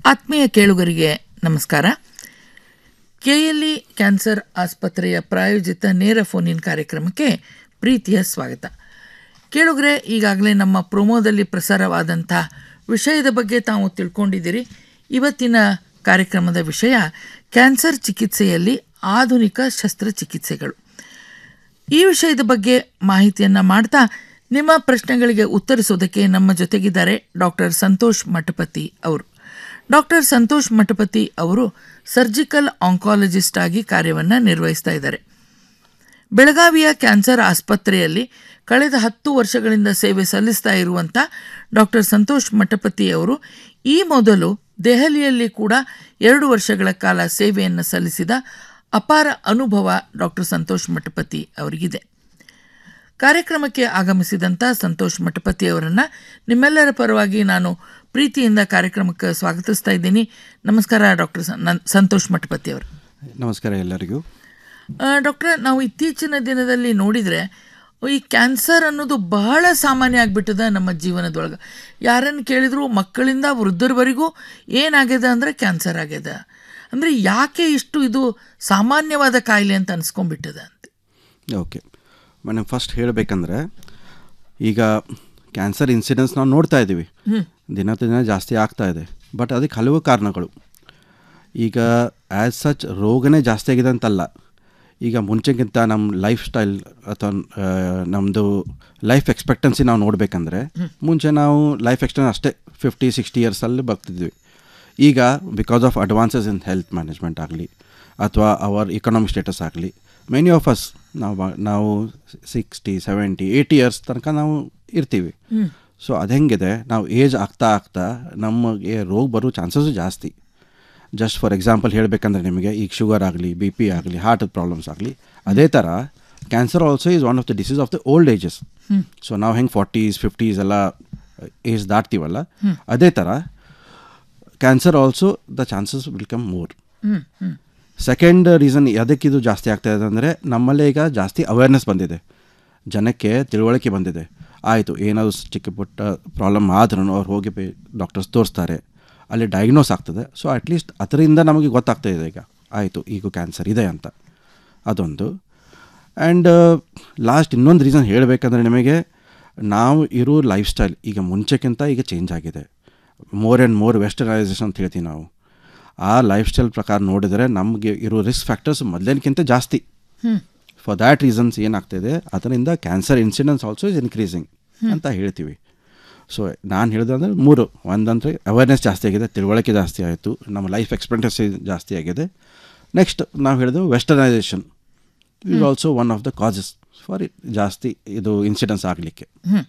ಆತ್ಮೀಯ ಕೇಳುಗರಿಗೆ ನಮಸ್ಕಾರ ಕೆಎಲ್ಇ ಕ್ಯಾನ್ಸರ್ ಆಸ್ಪತ್ರೆಯ ಪ್ರಾಯೋಜಿತ ನೇರ ಫೋನ್ ಇನ್ ಕಾರ್ಯಕ್ರಮಕ್ಕೆ ಪ್ರೀತಿಯ ಸ್ವಾಗತ ಕೇಳುಗರೆ ಈಗಾಗಲೇ ನಮ್ಮ ಪ್ರೊಮೋದಲ್ಲಿ ಪ್ರಸಾರವಾದಂಥ ವಿಷಯದ ಬಗ್ಗೆ ತಾವು ತಿಳ್ಕೊಂಡಿದ್ದೀರಿ ಇವತ್ತಿನ ಕಾರ್ಯಕ್ರಮದ ವಿಷಯ ಕ್ಯಾನ್ಸರ್ ಚಿಕಿತ್ಸೆಯಲ್ಲಿ ಆಧುನಿಕ ಶಸ್ತ್ರಚಿಕಿತ್ಸೆಗಳು ಈ ವಿಷಯದ ಬಗ್ಗೆ ಮಾಹಿತಿಯನ್ನು ಮಾಡ್ತಾ ನಿಮ್ಮ ಪ್ರಶ್ನೆಗಳಿಗೆ ಉತ್ತರಿಸೋದಕ್ಕೆ ನಮ್ಮ ಜೊತೆಗಿದ್ದಾರೆ ಡಾಕ್ಟರ್ ಸಂತೋಷ್ ಮಠಪತಿ ಅವರು ಡಾಕ್ಟರ್ ಸಂತೋಷ್ ಮಠಪತಿ ಅವರು ಸರ್ಜಿಕಲ್ ಆಂಕಾಲಜಿಸ್ಟ್ ಆಗಿ ಕಾರ್ಯವನ್ನು ನಿರ್ವಹಿಸ್ತಾ ಇದ್ದಾರೆ ಬೆಳಗಾವಿಯ ಕ್ಯಾನ್ಸರ್ ಆಸ್ಪತ್ರೆಯಲ್ಲಿ ಕಳೆದ ಹತ್ತು ವರ್ಷಗಳಿಂದ ಸೇವೆ ಸಲ್ಲಿಸ್ತಾ ಇರುವಂಥ ಡಾಕ್ಟರ್ ಸಂತೋಷ್ ಮಠಪತಿ ಅವರು ಈ ಮೊದಲು ದೆಹಲಿಯಲ್ಲಿ ಕೂಡ ಎರಡು ವರ್ಷಗಳ ಕಾಲ ಸೇವೆಯನ್ನು ಸಲ್ಲಿಸಿದ ಅಪಾರ ಅನುಭವ ಡಾಕ್ಟರ್ ಸಂತೋಷ್ ಮಠಪತಿ ಅವರಿಗಿದೆ ಕಾರ್ಯಕ್ರಮಕ್ಕೆ ಆಗಮಿಸಿದಂಥ ಸಂತೋಷ್ ಮಠಪತಿ ಅವರನ್ನು ನಿಮ್ಮೆಲ್ಲರ ಪರವಾಗಿ ನಾನು ಪ್ರೀತಿಯಿಂದ ಕಾರ್ಯಕ್ರಮಕ್ಕೆ ಸ್ವಾಗತಿಸ್ತಾ ಇದ್ದೀನಿ ನಮಸ್ಕಾರ ಡಾಕ್ಟರ್ ಸಂತೋಷ್ ಮಠಪತಿ ಅವರು ನಮಸ್ಕಾರ ಎಲ್ಲರಿಗೂ ಡಾಕ್ಟರ್ ನಾವು ಇತ್ತೀಚಿನ ದಿನದಲ್ಲಿ ನೋಡಿದರೆ ಈ ಕ್ಯಾನ್ಸರ್ ಅನ್ನೋದು ಬಹಳ ಸಾಮಾನ್ಯ ಆಗಿಬಿಟ್ಟದ ನಮ್ಮ ಜೀವನದೊಳಗೆ ಯಾರನ್ನು ಕೇಳಿದ್ರು ಮಕ್ಕಳಿಂದ ವೃದ್ಧರವರೆಗೂ ಏನಾಗ್ಯದ ಅಂದರೆ ಕ್ಯಾನ್ಸರ್ ಆಗ್ಯದ ಅಂದರೆ ಯಾಕೆ ಇಷ್ಟು ಇದು ಸಾಮಾನ್ಯವಾದ ಕಾಯಿಲೆ ಅಂತ ಅನ್ಸ್ಕೊಂಡ್ಬಿಟ್ಟದ ಅಂತ ಓಕೆ ಮೇಡಮ್ ಫಸ್ಟ್ ಹೇಳಬೇಕಂದ್ರೆ ಈಗ ಕ್ಯಾನ್ಸರ್ ಇನ್ಸಿಡೆನ್ಸ್ ನಾವು ನೋಡ್ತಾ ಇದ್ದೀವಿ ದಿನ ದಿನ ಜಾಸ್ತಿ ಆಗ್ತಾ ಇದೆ ಬಟ್ ಅದಕ್ಕೆ ಹಲವು ಕಾರಣಗಳು ಈಗ ಆ್ಯಸ್ ಸಚ್ ರೋಗನೇ ಜಾಸ್ತಿ ಆಗಿದೆ ಅಂತಲ್ಲ ಈಗ ಮುಂಚೆಗಿಂತ ನಮ್ಮ ಲೈಫ್ ಸ್ಟೈಲ್ ಅಥವಾ ನಮ್ಮದು ಲೈಫ್ ಎಕ್ಸ್ಪೆಕ್ಟೆನ್ಸಿ ನಾವು ನೋಡಬೇಕಂದ್ರೆ ಮುಂಚೆ ನಾವು ಲೈಫ್ ಎಕ್ಸ್ಟೆನ್ಸ್ ಅಷ್ಟೇ ಫಿಫ್ಟಿ ಸಿಕ್ಸ್ಟಿ ಇಯರ್ಸಲ್ಲಿ ಬರ್ತಿದ್ವಿ ಈಗ because of advances in health management ಆಗಲಿ ಅಥವಾ ಅವರ್ ಇಕನಾಮಿಕ್ ಸ್ಟೇಟಸ್ ಆಗಲಿ ಮೆನಿ ಆಫ್ ಅಸ್ ನಾವು ನಾವು ಸಿಕ್ಸ್ಟಿ ಸೆವೆಂಟಿ ಏಯ್ಟಿ ಇಯರ್ಸ್ ತನಕ ನಾವು ಇರ್ತೀವಿ ಸೊ ಅದು ಹೆಂಗಿದೆ ನಾವು ಏಜ್ ಆಗ್ತಾ ಆಗ್ತಾ ನಮಗೆ ರೋಗ ಬರೋ ಚಾನ್ಸಸ್ಸು ಜಾಸ್ತಿ ಜಸ್ಟ್ ಫಾರ್ ಎಕ್ಸಾಂಪಲ್ ಹೇಳಬೇಕಂದ್ರೆ ನಿಮಗೆ ಈಗ ಶುಗರ್ ಆಗಲಿ ಬಿ ಪಿ ಆಗಲಿ ಹಾರ್ಟ್ ಪ್ರಾಬ್ಲಮ್ಸ್ ಆಗಲಿ ಅದೇ ಥರ cancer also is one of the disease of the old ages so ನಾವು ಹೆಂಗೆ ಫಾರ್ಟೀಸ್ ಫಿಫ್ಟೀಸ್ ಎಲ್ಲ ಏಜ್ ದಾಟ್ತೀವಲ್ಲ ಅದೇ ಥರ cancer also the chances will come more second reason ಅದಕ್ಕಿದು ಜಾಸ್ತಿ ಆಗ್ತಾ ಇದೆ ಅಂದರೆ ನಮ್ಮಲ್ಲೇ ಈಗ ಜಾಸ್ತಿ ಅವೇರ್ನೆಸ್ ಬಂದಿದೆ ಜನಕ್ಕೆ ತಿಳುವಳಿಕೆ ಬಂದಿದೆ ಆಯಿತು ಏನಾದರೂ ಚಿಕ್ಕ ಪುಟ್ಟ ಪ್ರಾಬ್ಲಮ್ ಆದ್ರೂ ಅವ್ರು ಹೋಗಿ ಡಾಕ್ಟರ್ಸ್ ತೋರಿಸ್ತಾರೆ ಅಲ್ಲಿ ಡಯಾಗ್ನೋಸ್ ಆಗ್ತದೆ ಸೊ ಅಟ್ಲೀಸ್ಟ್ ಅದರಿಂದ ನಮಗೆ ಗೊತ್ತಾಗ್ತಾ ಇದೆ ಈಗ ಆಯಿತು ಈಗ ಕ್ಯಾನ್ಸರ್ ಇದೆ ಅಂತ ಅದೊಂದು ಆ್ಯಂಡ್ ಲಾಸ್ಟ್ ಇನ್ನೊಂದು ರೀಸನ್ ಹೇಳಬೇಕಂದ್ರೆ ನಿಮಗೆ ನಾವು ಇರೋ ಲೈಫ್ ಸ್ಟೈಲ್ ಈಗ ಮುಂಚೆಕ್ಕಿಂತ ಈಗ ಚೇಂಜ್ ಆಗಿದೆ ಮೋರ್ ಆ್ಯಂಡ್ ಮೋರ್ ವೆಸ್ಟರ್ನೈಸೇಷನ್ ಅಂತ ಹೇಳ್ತೀವಿ ನಾವು ಆ ಲೈಫ್ ಸ್ಟೈಲ್ ಪ್ರಕಾರ ನೋಡಿದರೆ ನಮಗೆ ಇರೋ ರಿಸ್ಕ್ ಫ್ಯಾಕ್ಟರ್ಸ್ ಮೊದಲಿನಕ್ಕಿಂತ ಜಾಸ್ತಿ ಫಾರ್ ದ್ಯಾಟ್ ರೀಸನ್ಸ್ ಏನಾಗ್ತಾಯಿದೆ ಅದರಿಂದ cancer incidence also is increasing ಅಂತ ಹೇಳ್ತೀವಿ ಸೊ ನಾನು ಹೇಳಿದೆ ಮೂರು ಒಂದಂದರೆ ಅವೇರ್ನೆಸ್ ಜಾಸ್ತಿ ಆಗಿದೆ ತಿಳುವಳಿಕೆ ಜಾಸ್ತಿ ಆಯಿತು ನಮ್ಮ ಲೈಫ್ ಎಕ್ಸ್ಪೆಕ್ಟೆನ್ಸಿ ಜಾಸ್ತಿ ಆಗಿದೆ ನೆಕ್ಸ್ಟ್ ನಾವು ಹೇಳಿದೆವು westernisation is also one of the causes for it ಜಾಸ್ತಿ ಇದು ಇನ್ಸಿಡೆನ್ಸ್ ಆಗಲಿಕ್ಕೆ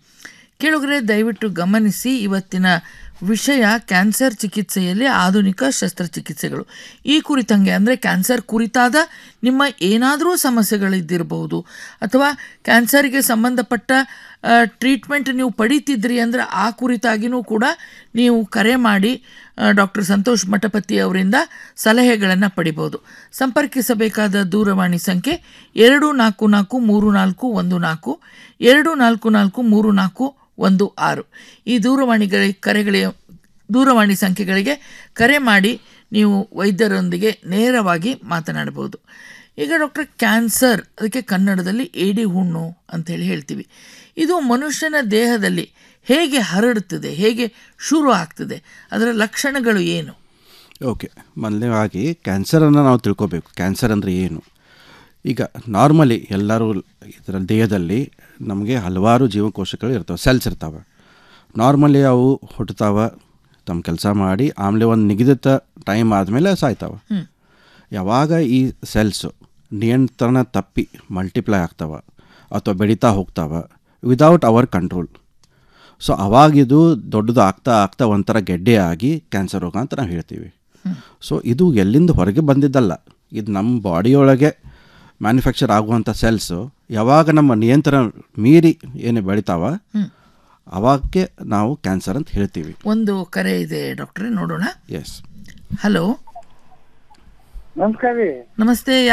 ಕೇಳುಗರೆ ದಯವಿಟ್ಟು ಗಮನಿಸಿ ಇವತ್ತಿನ ವಿಷಯ ಕ್ಯಾನ್ಸರ್ ಚಿಕಿತ್ಸೆಯಲ್ಲಿ ಆಧುನಿಕ ಶಸ್ತ್ರಚಿಕಿತ್ಸೆಗಳು ಈ ಕುರಿತಂಗೆ ಅಂದರೆ ಕ್ಯಾನ್ಸರ್ ಕುರಿತಾದ ನಿಮ್ಮ ಏನಾದರೂ ಸಮಸ್ಯೆಗಳಿದ್ದಿರಬಹುದು ಅಥವಾ ಕ್ಯಾನ್ಸರ್ಗೆ ಸಂಬಂಧಪಟ್ಟ ಟ್ರೀಟ್ಮೆಂಟ್ ನೀವು ಪಡಿತಿದ್ರಿ ಅಂದರೆ ಆ ಕುರಿತಾಗಿಯೂ ಕೂಡ ನೀವು ಕರೆ ಮಾಡಿ ಡಾಕ್ಟರ್ ಸಂತೋಷ್ ಮಠಪತಿ ಅವರಿಂದ ಸಲಹೆಗಳನ್ನು ಪಡಿಬೋದು ಸಂಪರ್ಕಿಸಬೇಕಾದ ದೂರವಾಣಿ ಸಂಖ್ಯೆ ಎರಡು ನಾಲ್ಕು ನಾಲ್ಕು ಮೂರು ನಾಲ್ಕು ಒಂದು ನಾಲ್ಕು ಎರಡು ನಾಲ್ಕು ನಾಲ್ಕು ಮೂರು ನಾಲ್ಕು ಒಂದು ಆರು ಈ ದೂರವಾಣಿಗಳ ಕರೆಗಳ ದೂರವಾಣಿ ಸಂಖ್ಯೆಗಳಿಗೆ ಕರೆ ಮಾಡಿ ನೀವು ವೈದ್ಯರೊಂದಿಗೆ ನೇರವಾಗಿ ಮಾತನಾಡಬಹುದು ಈಗ ಡಾಕ್ಟರ್ ಕ್ಯಾನ್ಸರ್ ಅದಕ್ಕೆ ಕನ್ನಡದಲ್ಲಿ ಏಡಿ ಹುಣ್ಣು ಅಂಥೇಳಿ ಹೇಳ್ತೀವಿ ಇದು ಮನುಷ್ಯನ ದೇಹದಲ್ಲಿ ಹೇಗೆ ಹರಡುತ್ತದೆ ಹೇಗೆ ಶುರು ಆಗ್ತದೆ ಅದರ ಲಕ್ಷಣಗಳು ಏನು ಓಕೆ ಮೊದಲನೇವಾಗಿ ಕ್ಯಾನ್ಸರನ್ನು ನಾವು ತಿಳ್ಕೊಬೇಕು ಕ್ಯಾನ್ಸರ್ ಅಂದರೆ ಏನು ಈಗ ನಾರ್ಮಲಿ ಎಲ್ಲರೂ ಇದರ ದೇಹದಲ್ಲಿ ನಮಗೆ ಹಲವಾರು ಜೀವಕೋಶಗಳು ಇರ್ತವೆ ಸೆಲ್ಸ್ ಇರ್ತವೆ ನಾರ್ಮಲಿ ಅವು ಹುಟ್ಟುತ್ತಾವೆ ತಮ್ಮ ಕೆಲಸ ಮಾಡಿ ಆಮೇಲೆ ಒಂದು ನಿಗದಿತ ಟೈಮ್ ಆದಮೇಲೆ ಸಾಯ್ತಾವೆ ಯಾವಾಗ ಈ ಸೆಲ್ಸು ನಿಯಂತ್ರಣ ತಪ್ಪಿ ಮಲ್ಟಿಪ್ಲೈ ಆಗ್ತಾವೆ ಅಥವಾ ಬೆಳೀತಾ ಹೋಗ್ತಾವೆ ವಿದೌಟ್ ಅವರ್ ಕಂಟ್ರೋಲ್ ಸೊ ಅವಾಗಿದು ದೊಡ್ಡದು ಆಗ್ತಾ ಆಗ್ತಾ ಒಂಥರ ಗೆಡ್ಡೆ ಆಗಿ ಕ್ಯಾನ್ಸರ್ ರೋಗ ಅಂತ ನಾವು ಹೇಳ್ತೀವಿ ಸೊ ಇದು ಎಲ್ಲಿಂದ ಹೊರಗೆ ಬಂದಿದ್ದಲ್ಲ ಇದು ನಮ್ಮ ಬಾಡಿಯೊಳಗೆ ಮ್ಯಾನುಫ್ಯಾಕ್ಚರ್ ಆಗುವಂಥ ಸೆಲ್ಸು ಯಾವಾಗ ನಮ್ಮ ನಿಯಂತ್ರಣ ಮೀರಿ ಏನು ಬೆಳಿತಾವ ಅವಾಗಕ್ಕೆ ನಾವು ಕ್ಯಾನ್ಸರ್ ಅಂತ ಹೇಳ್ತೀವಿ ಒಂದು ಕರೆ ಇದೆ ಡಾಕ್ಟ್ರೇ ನೋಡೋಣ ಎಸ್ ಹಲೋ ನಮಸ್ಕಾರ ರೀ ನಮಸ್ತೆ